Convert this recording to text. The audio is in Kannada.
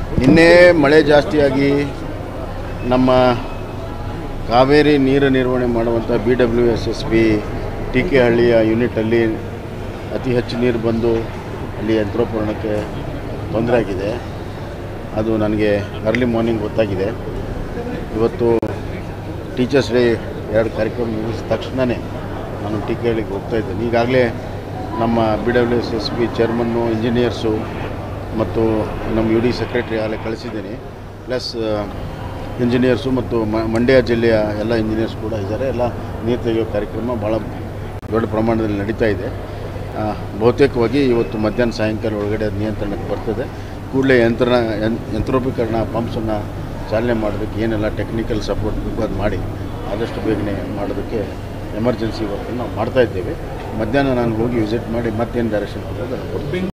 ನಿನ್ನೆ ಮಳೆ ಜಾಸ್ತಿಯಾಗಿ ನಮ್ಮ ಕಾವೇರಿ ನೀರು ನಿರ್ವಹಣೆ ಮಾಡುವಂಥ B W S S B T K ಹಳ್ಳಿಯ ಯೂನಿಟಲ್ಲಿ ಅತಿ ಹೆಚ್ಚು ನೀರು ಬಂದು ಅಲ್ಲಿ ಯಂತ್ರೋಪಕರಣಕ್ಕೆ ತೊಂದರೆ ಆಗಿದೆ ಅದು ನನಗೆ ಅರ್ಲಿ ಮಾರ್ನಿಂಗ್ ಗೊತ್ತಾಗಿದೆ ಇವತ್ತು ಟೀಚರ್ಸ್ ಡೇ ಎರಡು ಕಾರ್ಯಕ್ರಮ ಮುಗಿಸಿದ ತಕ್ಷಣವೇ ನಾನು ಟಿ ಕೆ ಹಳ್ಳಿಗೆ ಹೋಗ್ತಾ ಇದ್ದೇನೆ ಈಗಾಗಲೇ ನಮ್ಮ B W S S B ಚೇರ್ಮನ್ನು ಇಂಜಿನಿಯರ್ಸು ಮತ್ತು ನಮ್ಮ ಯು ಡಿ ಸೆಕ್ರೆಟ್ರಿ ಆಗಲೇ ಕಳಿಸಿದ್ದೀನಿ ಪ್ಲಸ್ ಇಂಜಿನಿಯರ್ಸು ಮತ್ತು ಮ- ಮಂಡ್ಯ ಜಿಲ್ಲೆಯ ಎಲ್ಲ ಇಂಜಿನಿಯರ್ಸ್ ಕೂಡ ಇದ್ದಾರೆ ಎಲ್ಲ ನೀರು ತೆಗೆಯೋ ಕಾರ್ಯಕ್ರಮ ಭಾಳ ದೊಡ್ಡ ಪ್ರಮಾಣದಲ್ಲಿ ನಡೀತಾ ಇದೆ ಆ, ಬಹುತೇಕವಾಗಿ ಇವತ್ತು ಮಧ್ಯಾಹ್ನ ಸಾಯಂಕಾಲ ಒಳಗಡೆ ಅದು ನಿಯಂತ್ರಣಕ್ಕೆ ಬರ್ತದೆ ಕೂಡಲೇ ಯಂತ್ರ ಯಂ- ಯಂತ್ರೋಪಕರಣ ಪಂಪ್ಸನ್ನು ಚಾಲನೆ ಮಾಡೋದಕ್ಕೆ ಏನೆಲ್ಲ ಟೆಕ್ನಿಕಲ್ ಸಪೋರ್ಟ್ ಬೇಕು ಅದು ಮಾಡಿ ಆದಷ್ಟು ಬೇಗನೆ ಮಾಡೋದಕ್ಕೆ ಎಮರ್ಜೆನ್ಸಿ ವರ್ಕನ್ನು ನಾವು ಮಾಡ್ತಾ ಇದ್ದೇವೆ ಮಧ್ಯಾಹ್ನ ನಾನು ಹೋಗಿ ವಿಸಿಟ್ ಮಾಡಿ ಮತ್ತೇನು ಡೈರೆಕ್ಷನ್ ಕೊಡೋದು ಅದನ್ನು ಕೊಡ್ತೀನಿ